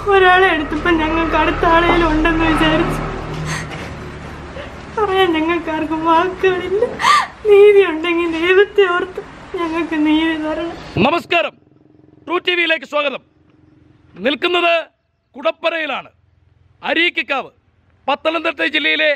ഒരാളെ എടുത്തപ്പോ ഞങ്ങൾക്ക് അടുത്ത ആളേലും ഉണ്ടെന്ന് വിചാരിച്ചു പറയാൻ ഞങ്ങൾക്ക് ആർക്കും വാക്കുകളില്ല നീതി ഉണ്ടെങ്കിൽ ദൈവത്തെ ഓർത്ത് ഞങ്ങൾക്ക് നീതി തരണം നമസ്കാരം ട്രൂ ടി വിയിലേക്ക് സ്വാഗതം നിൽക്കുന്നത് കുടപ്പനയിലാണ് അരീക്കിക്കാവ് പത്തനംതിട്ട ജില്ലയിലെ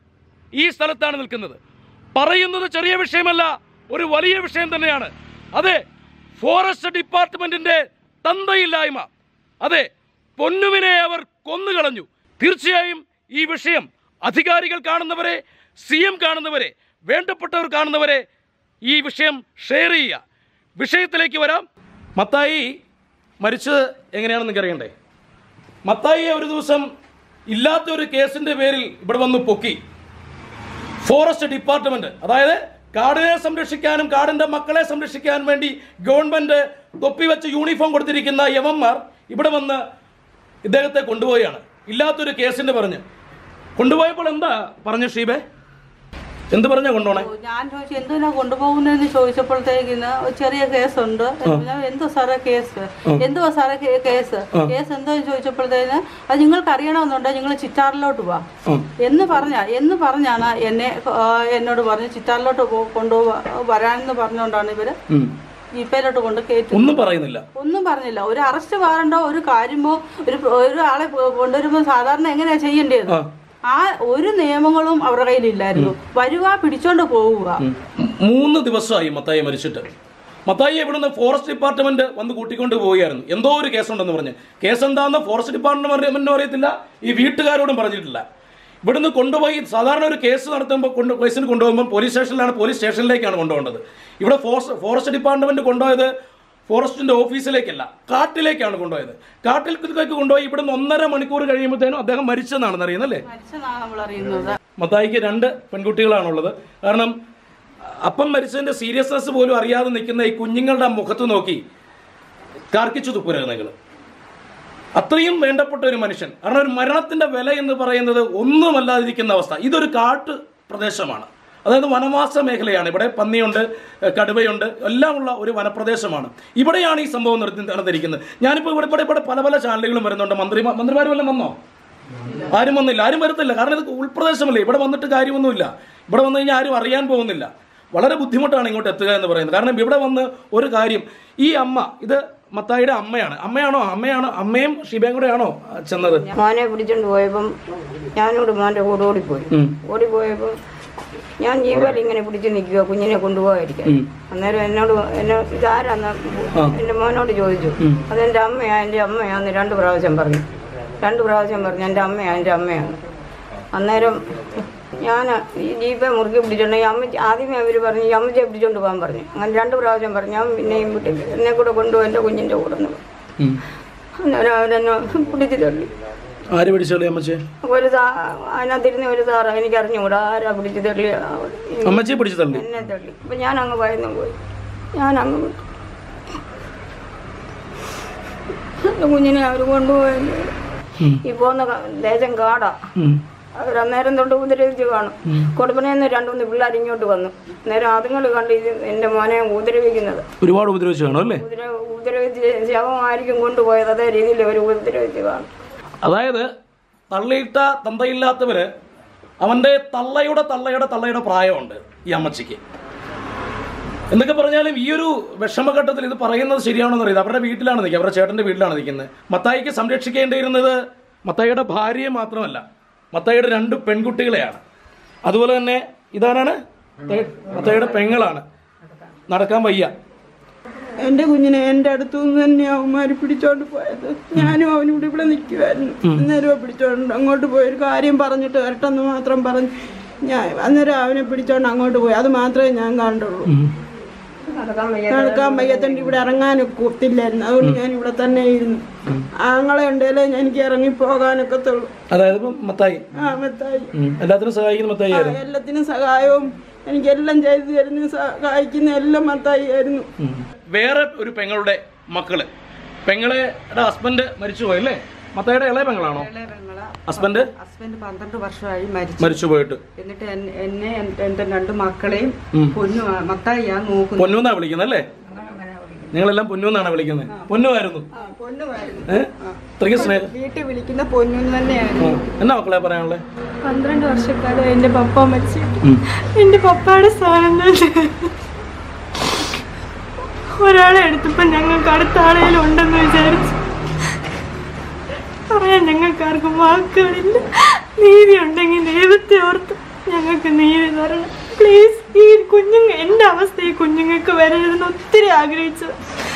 ഈ സ്ഥലത്താണ് നിൽക്കുന്നത് പറയുന്നത് ചെറിയ വിഷയമല്ല ഒരു വലിയ വിഷയം തന്നെയാണ് അതെ ഫോറസ്റ്റ് ഡിപ്പാർട്ട്മെന്റിന്റെ തന്തയില്ലായ്മ അതെ പൊന്നുവിനെ അവർ കൊന്നുകളഞ്ഞു തീർച്ചയായും ഈ വിഷയം അധികാരികൾ കാണുന്നവരെ സി എം കാണുന്നവരെ വേണ്ടപ്പെട്ടവർ കാണുന്നവരെ ഈ വിഷയം ഷെയർ ചെയ്യുക വിഷയത്തിലേക്ക് വരാം മത്തായി മരിച്ചത് എങ്ങനെയാണെന്ന് നിങ്ങൾക്ക് അറിയണ്ടേ മത്തായിയെ ഒരു ദിവസം ഇല്ലാത്ത ഒരു കേസിന്റെ പേരിൽ ഇവിടെ വന്ന് പൊക്കി ഫോറസ്റ്റ് ഡിപ്പാർട്ട്മെന്റ് അതായത് കാടിനെ സംരക്ഷിക്കാനും കാടിന്റെ മക്കളെ സംരക്ഷിക്കാനും വേണ്ടി ഗവൺമെന്റ് തൊപ്പി വെച്ച് യൂണിഫോം കൊടുത്തിരിക്കുന്ന യവന്മാർ ഇവിടെ വന്ന് ഇദ്ദേഹത്തെ കൊണ്ടുപോവുകയാണ് ഇല്ലാത്തൊരു കേസിന്റെ പറഞ്ഞ് കൊണ്ടുപോയപ്പോൾ എന്താ പറഞ്ഞു ഷീബെ എന്ത് പറഞ്ഞാ കൊണ്ടുപോണേ ഞാൻ ചോദിച്ചു എന്തിനാ കൊണ്ടുപോകുന്നതെന്ന് ചോദിച്ചപ്പോഴത്തേക്കിന് ഒരു ചെറിയ കേസുണ്ട് ഞാൻ എന്തോ സാറേ കേസ് എന്തുവാ സാറേ കേ- കേസ് കേസ് എന്തോ ചോദിച്ചപ്പോഴത്തേന് അത് നിങ്ങൾക്ക് അറിയണമെന്നുണ്ടെങ്കിൽ നിങ്ങൾ ചിറ്റാറിലോട്ട് പോവാ എന്ന് പറഞ്ഞ എന്ന് പറഞ്ഞാണ് എന്നെ ആ, എന്നോട് പറഞ്ഞ് ചിറ്റാറിലോട്ട് പോ- കൊണ്ടുപോവാ വരാനെന്ന് പറഞ്ഞുകൊണ്ടാണ് ഇവര് ജീപ്പയിലോട്ട് കൊണ്ട് കയറ്റി ഒന്നും പറയുന്നില്ല ഒന്നും പറഞ്ഞില്ല ഒരു അറസ്റ്റ് വാറണ്ടോ ഒരു കാര്യമോ ഒരു ഒരു ആളെ കൊണ്ടുവരുമ്പോൾ സാധാരണ എങ്ങനെയാ ചെയ്യേണ്ടത് ആ ഒരു നിയമങ്ങളും അവരുടെ കയ്യിലില്ലായിരുന്നു വരുക പിടിച്ചോണ്ട് പോവുക മൂന്ന് ദിവസമായി മത്തായി മരിച്ചിട്ട് മത്തായി ഇവിടുന്ന് ഫോറസ്റ്റ് ഡിപ്പാർട്ട്മെന്റ് വന്ന് കൂട്ടിക്കൊണ്ട് പോവുകയായിരുന്നു എന്തോ ഒരു കേസുണ്ടെന്ന് പറഞ്ഞ് കേസ് എന്താണെന്ന് ഫോറസ്റ്റ് ഡിപ്പാർട്ട്മെന്റിനും അറിയത്തില്ല ഈ വീട്ടുകാരോടും പറഞ്ഞിട്ടില്ല ഇവിടുന്ന് കൊണ്ടുപോയി സാധാരണ ഒരു കേസ് നടത്തുമ്പോൾ കൊണ്ട് കേസിന് കൊണ്ടുപോകുമ്പോൾ പോലീസ് സ്റ്റേഷനിലാണ് പോലീസ് സ്റ്റേഷനിലേക്കാണ് കൊണ്ടുപോകേണ്ടത് ഇവിടെ ഫോറസ്റ്റ് ഫോറസ്റ്റ് ഡിപ്പാർട്ട്മെന്റ് കൊണ്ടുപോയത് ഫോറസ്റ്റിന്റെ ഓഫീസിലേക്കല്ല കാട്ടിലേക്കാണ് കൊണ്ടുപോയത് കാട്ടിലേക്ക് കൊണ്ടുപോയി ഇവിടുന്ന് ഒന്നര മണിക്കൂർ കഴിയുമ്പോഴത്തേനും അദ്ദേഹം മരിച്ചെന്നാണെന്ന് അറിയുന്നത് അല്ലേ മരിച്ചതാണ് നമ്മൾ അറിയുന്നത് മത്തായിക്ക് രണ്ട് പെൺകുട്ടികളാണുള്ളത് കാരണം അപ്പം മരിച്ചതിന്റെ സീരിയസ്നെസ് പോലും അറിയാതെ നിൽക്കുന്ന ഈ കുഞ്ഞുങ്ങളുടെ മുഖത്ത് നോക്കി കാർക്കിച്ചു തുപ്പുരകൾ അത്രയും വേണ്ടപ്പെട്ട ഒരു മനുഷ്യൻ കാരണം ഒരു മരണത്തിന്റെ വില എന്ന് പറയുന്നത് ഒന്നുമല്ലാതിരിക്കുന്ന അവസ്ഥ ഇതൊരു കാട്ട് പ്രദേശമാണ് അതായത് വനവാസ മേഖലയാണ് ഇവിടെ പന്നിയുണ്ട് ഏഹ് കടുവയുണ്ട് എല്ലാം ഉള്ള ഒരു വനപ്രദേശമാണ് ഇവിടെയാണ് ഈ സംഭവം നടത്തി നടന്നിരിക്കുന്നത് ഞാനിപ്പോൾ ഇവിടെ ഇവിടെ ഇവിടെ പല പല ചാനലുകളും വരുന്നുണ്ട് മന്ത്രി മന്ത്രിമാർ വല്ലതും വന്നോ ആരും വന്നില്ല ആരും വരത്തില്ല കാരണം ഇത് ഉൾപ്രദേശമല്ലേ ഇവിടെ വന്നിട്ട് കാര്യമൊന്നുമില്ല ഇവിടെ വന്നു കഴിഞ്ഞാൽ ആരും അറിയാൻ പോകുന്നില്ല വളരെ ബുദ്ധിമുട്ടാണ് ഇങ്ങോട്ട് എത്തുക എന്ന് പറയുന്നത് കാരണം ഇവിടെ വന്ന് ഒരു കാര്യം ഈ അമ്മ ഇത് മത്തായിയുടെ അമ്മയാണ് അമ്മയാണോ അമ്മയാണോ അമ്മയും ഷിബയും കൂടെയാണോ ആ, ചെന്നത് മോനെ പിടിച്ചോണ്ട് പോയപ്പം ഞാനോട് മോൻ്റെ കൂടെ ഓടിപ്പോയി ഓടിപ്പോയപ്പോൾ ഞാൻ ജീവൽ ഇങ്ങനെ പിടിച്ച് നിൽക്കുക കുഞ്ഞിനെ കൊണ്ടുപോകാതിരിക്കാൻ അന്നേരം എന്നോട് എന്നെ ഇതാരാന്ന് എൻ്റെ മോനോട് ചോദിച്ചു അതെൻ്റെ അമ്മയാ എൻ്റെ അമ്മയാന്ന് രണ്ട് പ്രാവശ്യം പറഞ്ഞു രണ്ട് പ്രാവശ്യം പറഞ്ഞു എൻ്റെ അമ്മയാ എൻ്റെ അമ്മയാണ് അന്നേരം ഞാൻ ഈ ജീപ്പെ മുറുക്കി പിടിച്ചോണ്ട് ഈ അമ്മ ആദ്യമേ അവർ പറഞ്ഞു ഈ അമ്മച്ചെ പിടിച്ചോണ്ട് പോകാൻ പറഞ്ഞു അങ്ങനെ രണ്ട് പ്രാവശ്യം പറഞ്ഞു ഞാൻ പിന്നെയും വിട്ടില്ല എന്നെ കൂടെ കൊണ്ടുപോയി എൻ്റെ കുഞ്ഞിൻ്റെ കൂടെ നിന്ന് അന്നേരം അവരെന്നെ പിടിച്ച് തള്ളി ആര് പിടിച്ചോളി അമ്മച്ചേ ഒരു സാ അതിനകത്തിരുന്ന് ഒരു സാറ് എനിക്ക് അറിഞ്ഞുകൂടാ ആരാ പിടിച്ച് തള്ളി അമ്മച്ചിയെ പിടിച്ചു തള്ളി എന്നെ തള്ളി അപ്പൊ ഞാൻ അങ്ങ് ഭയന്നു പോയി ഞാൻ അങ്ങ് വിട്ടു എൻ്റെ കുഞ്ഞിനെ അവർ കൊണ്ടുപോയി ഈ പോകുന്ന ക- ദേശം കാടാ അവർ അന്നേരം തൊട്ട് ഉപദ്രവിച്ച് കാണും കൊടുപ്പനയിൽ രണ്ട് മൂന്ന് പിള്ളേർ ഇങ്ങോട്ട് വന്നു അന്നേരം അതുങ്ങൾ കണ്ട് ഇത് എൻ്റെ മോനെ ഉപദ്രവിക്കുന്നത് ഒരുപാട് ഉപദ്രവിച്ചു കാണും അല്ലേ ഉപദ്ര ഉപദ്രവിച്ച് ശവമായിരിക്കും കൊണ്ടുപോയത് അതേ രീതിയിൽ അവർ ഉപദ്രവിച്ച് കാണും അതായത് തള്ളിയിട്ട തന്തയില്ലാത്തവര് അവന്റെ തള്ളയുടെ തള്ളയുടെ തള്ളയുടെ പ്രായമുണ്ട് ഈ അമ്മച്ചിക്ക് എന്നൊക്കെ പറഞ്ഞാലും ഈ ഒരു വിഷമഘട്ടത്തിൽ ഇത് പറയുന്നത് ശരിയാണെന്ന് അറിയാം അവരുടെ വീട്ടിലാണ് നിൽക്കുക അവരുടെ ചേട്ടന്റെ വീട്ടിലാണ് നിൽക്കുന്നത് മത്തായിക്ക് സംരക്ഷിക്കേണ്ടിയിരുന്നത് മത്തായിയുടെ ഭാര്യയെ മാത്രമല്ല മത്തായിയുടെ രണ്ട് പെൺകുട്ടികളെയാണ് അതുപോലെ തന്നെ ഇതാരാണ് മത്തായിയുടെ പെങ്ങളാണ് നടക്കാൻ വയ്യ എന്റെ കുഞ്ഞിനെ എന്റെ അടുത്തു നിന്ന് തന്നെ അവന്മാര് പിടിച്ചോണ്ട് പോയത് ഞാനും അവനും ഇവിടെ ഇവിടെ നിൽക്കുമായിരുന്നു അന്നേരം പിടിച്ചോണ്ട് അങ്ങോട്ട് പോയി ഒരു കാര്യം പറഞ്ഞിട്ട് വരട്ടെന്ന് മാത്രം പറഞ്ഞു ഞാൻ അന്നേരം അവനെ പിടിച്ചോണ്ട് അങ്ങോട്ട് പോയി അത് മാത്രമേ ഞാൻ കണ്ടുള്ളൂ നടക്കാൻ വയ്യത്തോണ്ട് ഇവിടെ ഇറങ്ങാനൊക്കെ ഒത്തില്ലായിരുന്നു അതുകൊണ്ട് ഞാൻ ഇവിടെ തന്നെ ഇരുന്നു ആങ്ങളെ ഉണ്ടേലേ എനിക്ക് ഇറങ്ങി പോകാനൊക്കത്തുള്ളൂ അതായത് ഇപ്പം മത്തായി ആ മത്തായി ഉം. എല്ലാത്തിനും സഹായിക്കുന്ന മത്തായി ആയിരുന്നു എല്ലാത്തിനും സഹായവും എനിക്കെല്ലാം ചെയ്തു തരുന്ന സഹായിക്കുന്ന എല്ലാം മത്തായി ആയിരുന്നു വേറെ ഒരു പെങ്ങളുടെ മക്കള് പെങ്ങളുടെ ഹസ്ബൻഡ് മരിച്ചുപോയി അല്ലേ മത്തയുടെ ഇളയ പെങ്ങളാണോ ഹസ്ബൻഡ് ഹസ്ബൻഡ് പന്ത്രണ്ട് വർഷമായി മരിച്ചു മരിച്ചു പോയിട്ട് എന്നിട്ട് എൻ- എന്നെ എൻ- എന്റെ രണ്ട് മക്കളെയും പൊന്നു മത്തായിയാ നോക്കുന്നത് പൊന്നൂന്നാ വിളിക്കുന്നത് അല്ലേ നിങ്ങളെല്ലാം പൊന്നു എന്നാണ് വിളിക്കുന്നത് പൊന്നുമായിരുന്നു ആ പൊന്നുമായിരുന്നു ഏഹ് ഇത്രയ്ക്ക് സ്നേഹം വീട്ടിൽ വിളിക്കുന്ന പൊന്നു തന്നെയായിരുന്നു ഉം. എന്നാ മക്കളെ പറയാനുള്ളത് പന്ത്രണ്ട് വർഷക്കാലം എൻ്റെ പപ്പ മരിച്ചിട്ട് എൻ്റെ പപ്പയുടെ സ്ഥാനം തന്നെ ഒരാളെ എടുത്തപ്പോൾ ഞങ്ങൾക്ക് അടുത്ത ആളേലും ഉണ്ടെന്ന് വിചാരിച്ചു പറയാൻ ഞങ്ങൾക്ക് ആർക്കും വാക്കുകളില്ല നീതി ഉണ്ടെങ്കിൽ ദൈവത്തെ ഓർത്ത് ഞങ്ങൾക്ക് നീതി തരണം പ്ലീസ് ഈ കുഞ്ഞുങ്ങ എൻ്റെ അവസ്ഥ ഈ കുഞ്ഞുങ്ങൾക്ക് വരരുതെന്ന് ഒത്തിരി ആഗ്രഹിച്ചു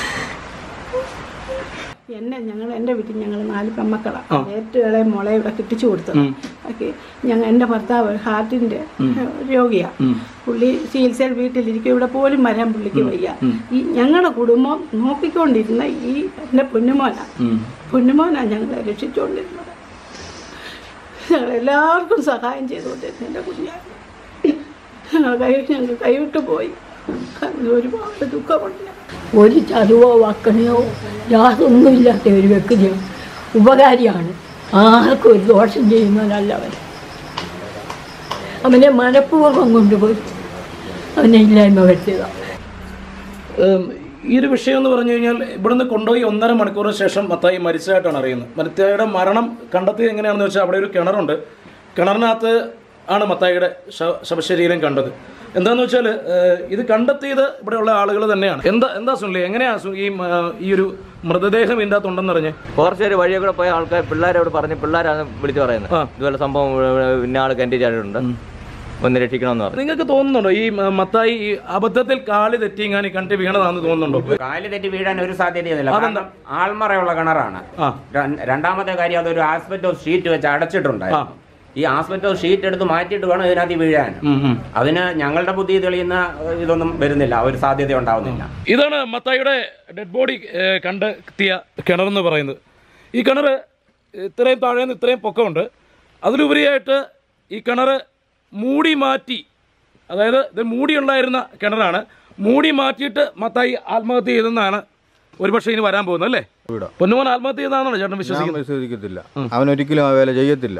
എന്നെ ഞങ്ങൾ എൻ്റെ വീട്ടിൽ ഞങ്ങൾ നാല് പെമ്മക്കളാണ് ഏറ്റവും ഇളയ മോളെ ഇവിടെ കെട്ടിച്ചു കൊടുത്തത് ഓക്കെ ഞങ്ങൾ എൻ്റെ ഭർത്താവ് ഹാർട്ടിൻ്റെ രോഗിയാ പുള്ളി ചികിത്സയിൽ വീട്ടിലിരിക്കും ഇവിടെ പോലും വരാൻ പുള്ളിക്ക് വയ്യ ഈ ഞങ്ങളുടെ കുടുംബം നോക്കിക്കൊണ്ടിരുന്ന ഈ എൻ്റെ പൊന്നുമോനാ പൊന്നുമോനാ ഞങ്ങളെ രക്ഷിച്ചുകൊണ്ടിരുന്നത് ഞങ്ങൾ എല്ലാവർക്കും സഹായം ചെയ്തുകൊണ്ടിരുന്നു എൻ്റെ കുഞ്ഞാണ് ഞങ്ങൾ കൈ ഞങ്ങൾ കൈവിട്ട് പോയി അതിൽ ഒരുപാട് ദുഃഖമുണ്ട് ഒരു ചതുവോ വക്കണയോ യാതൊന്നുമില്ലാത്ത ഒരു വ്യക്തിയാണ് ഉപകാരിയാണ് ആർക്കും ഒരു ദോഷം ചെയ്യുന്നവനല്ല അവൻ അവനെ മനഃപൂർവ്വം കൊണ്ടുപോയി അവനെ ഇല്ലായ്മ വരുത്തിയതാണ് ഉം, ഈ ഒരു വിഷയം എന്ന് പറഞ്ഞു കഴിഞ്ഞാൽ ഇവിടുന്ന് കൊണ്ടുപോയി ഒന്നര മണിക്കൂറിന് ശേഷം മത്തായി മരിച്ചതായിട്ടാണ് അറിയുന്നത് മത്തായിയുടെ മരണം കണ്ടെത്തിയത് എങ്ങനെയാണെന്ന് വെച്ചാൽ അവിടെ ഒരു കിണറുണ്ട് കിണറിനകത്ത് ആണ് മത്തായിയുടെ ശവ- ശവശരീരം കണ്ടത് എന്താന്ന് വെച്ചാൽ ഇത് കണ്ടെത്തിയത് ഇവിടെയുള്ള ആളുകൾ തന്നെയാണ് എന്താ എന്താ സുനിലി എങ്ങനെയാ സു- ഈ മ, ഈ ഒരു മൃതദേഹം ഇതിൻ്റെ അകത്തുണ്ടെന്ന് അറിഞ്ഞ് കുറച്ചൊരു വഴിയെ കൂടെ പോയ ആൾക്കാർ പിള്ളേരോട് പറഞ്ഞ് പിള്ളേരാണ് വിളിച്ചു പറയുന്നത് ആ. ഇതുപോലെ സംഭവം ഇവിടെ- ഇവിടെ ഇന്ന ആൾ കണ്ടി ചാടിയിട്ടുണ്ട് ഒന്ന് രക്ഷിക്കണമെന്ന് പറഞ്ഞു നിങ്ങൾക്ക് തോന്നുന്നുണ്ടോ ഈ മ, മത്തായി ഈ അബദ്ധത്തിൽ കാല് തെറ്റിങ്ങാൻ ഈ കണ്ടി വീണതാണെന്ന് തോന്നുന്നുണ്ടോ കാല് തെറ്റി വീഴാൻ ഒരു സാധ്യതയുമില്ല കാരണം ആൾമറയുള്ള കിണറാണ് ആ. ര- രണ്ടാമത്തെ കാര്യം അതൊരു ആസ്പെറ്റോ ഷീറ്റ് വെച്ച് അടച്ചിട്ടുണ്ടായിരുന്നു ഈ ആസ്പെറ്റോ ഷീറ്റ് എടുത്ത് മാറ്റിയിട്ട് വേണം ഇതിനകത്ത് വീഴാൻ ഉം, ഉം. അതിന് ഞങ്ങളുടെ ബുദ്ധി തെളിയുന്ന ഏഹ്, ഇതൊന്നും വരുന്നില്ല ഒരു സാധ്യത ഉണ്ടാവുന്നില്ല ഇതാണ് മത്തായിയുടെ ഡെഡ് ബോഡി ഏഹ്, കണ്ടെത്തിയ കിണറെന്ന് പറയുന്നത് ഈ കിണർ ഇത്രയും താഴെ നിന്ന് ഇത്രയും പൊക്കമുണ്ട് അതിലുപരിയായിട്ട് ഈ കിണർ മൂടി മാറ്റി അതായത് ഇത് മൂടിയുണ്ടായിരുന്ന കിണറാണ് മൂടി മാറ്റിയിട്ട് മത്തായി ആത്മഹത്യ ചെയ്തെന്നാണ് ഒരുപക്ഷെ ഇനി വരാൻ പോകുന്നത് അല്ലേ പൊന്നുമോൻ ആത്മഹത്യ ചെയ്താണോ ചേട്ടൻ ഞാൻ വിശ്വസിക്കുന്നത് വിശ്വസിക്കത്തില്ല അവനൊരിക്കലും ആ വേല ചെയ്യത്തില്ല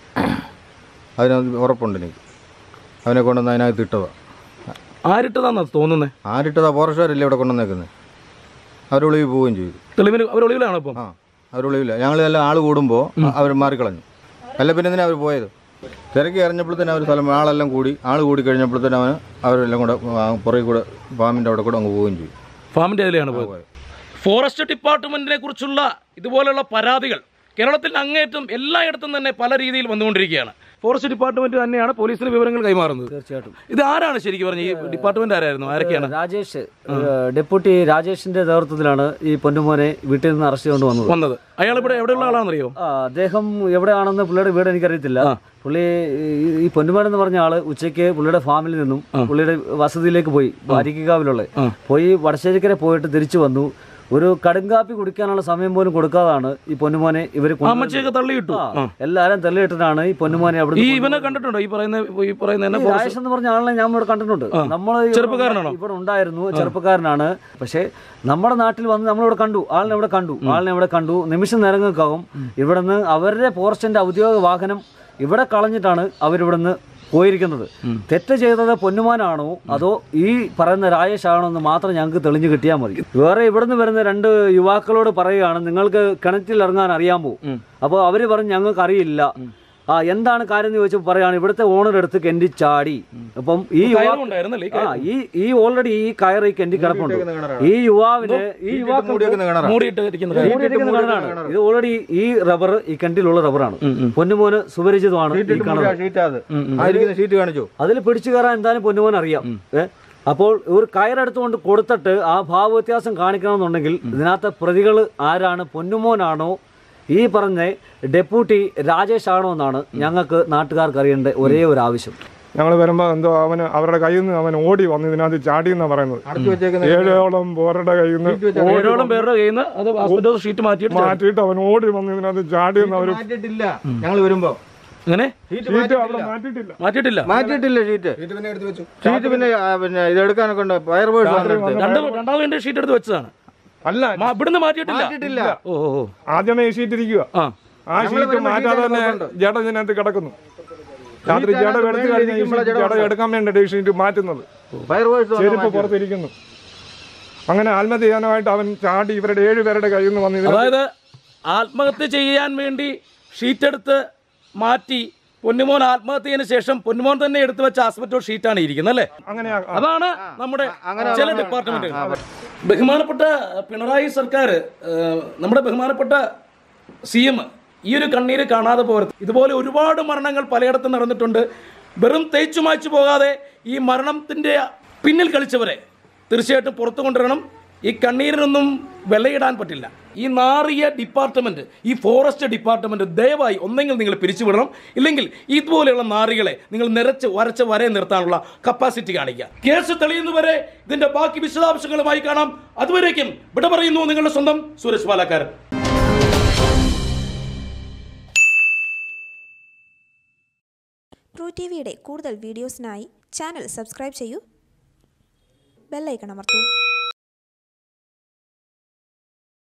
അതിനകത്ത് ഉറപ്പുണ്ട് എനിക്ക് അവനെ കൊണ്ടുവന്ന് അതിനകത്ത് ഇട്ടതാ ആരിട്ടതാന്നാ തോന്നുന്നത് ആരിട്ടതാ ഫോറസ്റ്റുകാരല്ലേ ഇവിടെ കൊണ്ടുവന്നേക്കുന്നത് അവരൊളിവ് പോവുകയും ചെയ്തു തെളിവിന് അവർ ഒളിവിലാണോ ഇപ്പം ആ അവരൊളിവില്ല ഞങ്ങൾ എല്ലാം ആൾ കൂടുമ്പോൾ അവർ മാറിക്കളഞ്ഞു അല്ല പിന്നെ എന്തിനാ അവർ പോയത് തിരക്കി ഇറങ്ങിയപ്പോഴത്തേനും അവർ സ്ഥലം ആളെല്ലാം കൂടി ആൾ കൂടി കഴിഞ്ഞപ്പോഴത്തേനും അവന് അവരെല്ലാം കൂടെ ആ പുറകെ കൂടെ ഫാമിൻ്റെ അവിടെ കൂടെ അങ്ങ് പോവുകയും ചെയ്തു ഫാമിൻ്റെ അതിലെയാണ് പോയത് ഫോറസ്റ്റ് ഡിപ്പാർട്ട്മെന്റിനെ കുറിച്ചുള്ള ഇതുപോലുള്ള പരാതികൾ കേരളത്തിൽ അങ്ങേയറ്റം എല്ലായിടത്തും തന്നെ പല രീതിയിൽ വന്നുകൊണ്ടിരിക്കുകയാണ് ഫോറസ്റ്റ് ഡിപ്പാർട്ട്മെന്റ് തന്നെയാണ് പോലീസിന് വിവരങ്ങൾ കൈമാറുന്നത് തീർച്ചയായിട്ടും ഇത് ആരാണ് ശരിക്കും പറഞ്ഞത് ഈ ഡിപ്പാർട്ട്മെന്റ് ആരായിരുന്നു ആരൊക്കെയാണ് രാജേഷ് ഏഹ്, ഡെപ്യൂട്ടി രാജേഷിന്റെ നേതൃത്വത്തിലാണ് ഈ പൊന്നുമോനെ വീട്ടിൽ നിന്ന് അറസ്റ്റ് ചെയ്തുകൊണ്ട് വന്നത് വന്നത് അയാൾ ഇവിടെ എവിടെയുള്ള ആളാണെന്നറിയോ ആ, അദ്ദേഹം എവിടെയാണെന്ന് പുള്ളിയുടെ വീട് എനിക്കറിയത്തില്ല പുള്ളി ഈ- ഈ പൊന്നുമോൻ എന്ന് പറഞ്ഞ ആള് ഉച്ചയ്ക്ക് പുള്ളിയുടെ ഫാമിൽ നിന്നും പുള്ളിയുടെ വസതിയിലേക്ക് പോയി അരിക്കാവിലുള്ള പോയി വടശ്ശേരിക്കര പോയിട്ട് തിരിച്ചു വന്നു ഒരു കടുങ്കാപ്പി കുടിക്കാനുള്ള സമയം പോലും കൊടുക്കാതാണ് ഈ പൊന്നുമോനെ ഇവർ അമ്മച്ചിയൊക്കെ തള്ളിയിട്ടു ആ. എല്ലാരും തള്ളിയിട്ടിട്ടാണ് ഈ പൊന്നുമോനെ അവിടെ ഈ ഇവനെ കണ്ടിട്ടുണ്ടോ ഈ പറയുന്ന ഈ പറയുന്ന തന്നെ ഈ forest- രാജേഷ് എന്ന് പറഞ്ഞ ആളിനെ ഞാൻ ഇവിടെ കണ്ടിട്ടുണ്ട് നമ്മൾ ചെറുപ്പക്കാരനാണോ? ഇവിടെ ഉണ്ടായിരുന്നു ചെറുപ്പക്കാരനാണ് പക്ഷേ നമ്മുടെ നാട്ടിൽ വന്ന് നമ്മളിവിടെ കണ്ടു ആളിനെ ഇവിടെ കണ്ടു ആളിനെ ഇവിടെ കണ്ടു നിമിഷം നേരങ്ങൾക്കാകും ഇവിടെ നിന്ന് അവരുടെ ഫോറസ്റ്റിന്റെ ഔദ്യോഗിക വാഹനം ഇവിടെ കളഞ്ഞിട്ടാണ് അവരിവിടുന്ന് പോയിരിക്കുന്നത് തെറ്റ് ചെയ്തത് പൊന്നുമാനാണോ അതോ ഈ പറയുന്ന രാജേഷ് ആണോ എന്ന് മാത്രം ഞങ്ങൾക്ക് തെളിഞ്ഞു കിട്ടിയാൽ മതി വേറെ ഇവിടുന്ന് വരുന്ന രണ്ട് യുവാക്കളോട് പറയുകയാണ് നിങ്ങൾക്ക് കിണറ്റിൽ ഇറങ്ങാൻ അറിയാമോ അപ്പോൾ അവര് പറഞ്ഞു ഞങ്ങൾക്ക് അറിയില്ല ആ എന്താണ് കാര്യം എന്ന് ചോദിച്ചപ്പോൾ പറയാണ് ഇവിടുത്തെ ഓണർ എടുത്ത് കെൻഡി ചാടി അപ്പം ഈ യുവാ- കയറും ഉണ്ടായിരുന്നല്ലേ ഈ ആ ഈ ഈ ഓൾറെഡി ഈ കയർ ഈ കെൻഡി കിടപ്പുണ്ട് ഈ യുവാവിന് ഈ യുവാക്കൾ മൂടിയേക്കുന്ന കിണറാണ് മൂടിയിട്ട് ഇരിക്കുന്ന കാര്യം. മൂടിയിരിക്കുന്ന കിണറാണ് ഇത് ഓൾറെഡി ഈ റബ്ബർ ഈ കെൻഡിലുള്ള റബ്ബറാണ് പൊന്നുമോന് സുപരിചിതമാണ് ഈ കിണർ ഷീറ്റ് അത് ആയിരിക്കുന്ന ഷീറ്റ് കാണിച്ചു അതിൽ പിടിച്ചു കയറാൻ എന്തായാലും പൊന്നുമോൻ അറിയാം ഏ? അപ്പോൾ ഒരു കയറെടുത്തുകൊണ്ട് കൊടുത്തിട്ട് ആ ഭാവവ്യത്യാസം കാണിക്കണമെന്നുണ്ടെങ്കിൽ ഇതിനകത്തെ പ്രതികൾ ആരാണ് പൊന്നുമോനാണോ ഈ പറഞ്ഞ ഡെപ്യൂട്ടി രാജേഷ് ആണോ എന്നാണ് ഞങ്ങൾക്ക് നാട്ടുകാർക്ക് അറിയേണ്ട ഒരേ ഒരു ആവശ്യം ഞങ്ങൾ വരുമ്പോൾ എന്തോ അവന് അവരുടെ കയ്യിൽ നിന്ന് അവൻ ഓടി വന്ന് ഇതിനകത്ത് ചാടി എന്നാ പറയുന്നത് അടച്ചു വെച്ചേക്കുന്ന ഏഴോളം പേരുടെ കയ്യിൽ നിന്ന് ഏഴോളം പേരുടെ കയ്യിൽ നിന്ന് അത് ആസ്പെറ്റോസ് ഷീറ്റ് മാറ്റിയിട്ട് ചാടി. മാറ്റിയിട്ട് അവൻ ഓടി വന്ന് ഇതിനകത്ത് ചാടി എന്ന് അവർ മാറ്റിയിട്ടില്ല ഞങ്ങൾ വരുമ്പോ അങ്ങനെ ഷീറ്റ് അവിടെ മാറ്റിയിട്ടില്ല മാറ്റിയിട്ടില്ല മാറ്റിയിട്ടില്ല ഷീറ്റ് പിന്നെ എടുത്ത് വെച്ചു ഷീറ്റ് പിന്നെ ആ, പിന്നെ ഇത് എടുക്കാനൊക്കെ ഉണ്ട് ഫയർ ബോയ്സ് വന്നിട്ട് രണ്ട് രണ്ടാമത് എന്റെ ഷീറ്റ് എടുത്ത് വെച്ചതാണ് അല്ല മാ- ഇവിടുന്ന് മാറ്റിയിട്ടില്ല മാറ്റിയിട്ടില്ല ഓ ഓ ഓ. ആദ്യമേ ഈ ഷീറ്റ് ഇരിക്കുക ആ ആ ഷീറ്റ് മാറ്റാതെ തന്നെ ജഡ ഇതിനകത്ത് കിടക്കുന്നു രാത്രി ജഡ എടുത്തു കഴിഞ്ഞാൽ ഈ ഷീറ്റ് ജഡ എടുക്കാൻ വേണ്ടിയിട്ട് ഈ ഷീറ്റ് മാറ്റുന്നത് ഫയർ ബോയ്സ് ചെരുപ്പ് പുറത്തിരിക്കുന്നു അങ്ങനെ ആത്മഹത്യ ചെയ്യാനായിട്ട് അവൻ ചാടി ഇവരുടെ ഏഴുപേരുടെ കയ്യിൽ നിന്ന് വന്ന് ഇതിനെ- അതായത് ആത്മഹത്യ ചെയ്യാൻ വേണ്ടി ഷീറ്റ് എടുത്ത് മാറ്റി പൊന്നുമോൻ ആത്മഹത്യന് ശേഷം പൊന്നുമോൻ തന്നെ എടുത്തു വെച്ച ആസ്പെറ്റോ ഷീറ്റാണ് ഇരിക്കുന്നത് അല്ലേ അങ്ങനെ അതാണ് നമ്മുടെ ചില ഡിപ്പാർട്ട്മെന്റുകൾ ബഹുമാനപ്പെട്ട പിണറായി സർക്കാർ ഏഹ്, നമ്മുടെ ബഹുമാനപ്പെട്ട സി എം ഈ ഒരു കണ്ണീര് കാണാതെ പോകരുത് ഇതുപോലെ ഒരുപാട് മരണങ്ങൾ പലയിടത്തും നടന്നിട്ടുണ്ട് വെറും തേച്ചു മായ്ച്ചു പോകാതെ ഈ മരണത്തിന്റെ പിന്നിൽ കളിച്ചവരെ തീർച്ചയായിട്ടും പുറത്തു കൊണ്ടുവരണം ഈ കണ്ണീരിനൊന്നും വിലയിടാൻ പറ്റില്ല ഈ നാറിയ ഡിപ്പാർട്ട്മെന്റ് ഈ ഫോറസ്റ്റ് ഡിപ്പാർട്ട്മെന്റ് ദയവായി ഒന്നെങ്കിൽ നിങ്ങൾ പിരിച്ചുവിടണം ഇല്ലെങ്കിൽ ഇതുപോലെയുള്ള നാറികളെ നിങ്ങൾ നിറച്ച് വരച്ച് വരെ നിർത്താനുള്ള കപ്പാസിറ്റി കാണിക്കുക കേസ് തെളിയുന്നവരെ ഇതിന്റെ ബാക്കി വിശദാംശങ്ങളുമായി കാണാം അതുവരേക്കും വിട പറയുന്നു നിങ്ങളുടെ സ്വന്തം സുരേഷ് പാലക്കാരൻ ട്രൂ ടി വിയുടെ കൂടുതൽ വീഡിയോസിനായി ചാനൽ സബ്സ്ക്രൈബ് ചെയ്യൂ ബെല്ലൈക്കൺ അമർത്തൂ